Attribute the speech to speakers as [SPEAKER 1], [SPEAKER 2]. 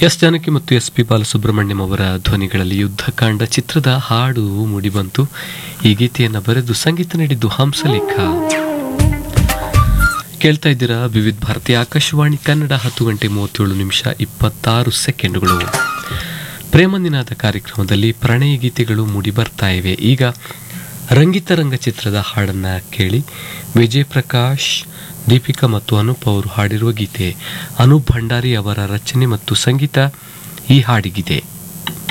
[SPEAKER 1] S Janaki ಮತ್ತು S P Balasubrahmanyam ಅವರ ಧ್ವನಿಗಳಲ್ಲಿ ಯುದ್ಧಕಾಂಡ ಚಿತ್ರದ ಹಾಡು ಮೂಡಿಬಂತು ಈ ಗೀತೆಯನ್ನು ಬರೆದು ಸಂಗೀತ ನೀಡಿದ್ದು ಹಂಸಲೇಖ ಕೇಳ್ತಾ ಇದ್ದೀರಾ ವಿವಿಧ ಭಾರತಿ ಆಕಾಶವಾಣಿ ಕನ್ನಡ ಹತ್ತು ಗಂಟೆ ಮೂವತ್ತೇಳು ನಿಮಿಷ ಇಪ್ಪತ್ತಾರು ಸೆಕೆಂಡುಗಳು ಪ್ರೇಮನಿನಾದ ಕಾರ್ಯಕ್ರಮದಲ್ಲಿ ಪ್ರಣಯ ಗೀತೆಗಳು ಮೂಡಿ ಬರ್ತಾ ಇವೆ ಈಗ ರಂಗಿತರಂಗ ಚಿತ್ರದ ಹಾಡನ್ನ ಕೇಳಿ ವಿಜಯ್ ಪ್ರಕಾಶ್ ದೀಪಿಕಾ ಮತ್ತು ಅನೂಪ್ ಅವರು ಹಾಡಿರುವ ಗೀತೆ ಅನೂಪ್ ಭಂಡಾರಿ ಅವರ ರಚನೆ ಮತ್ತು ಸಂಗೀತ ಈ ಹಾಡಿಗಿದೆ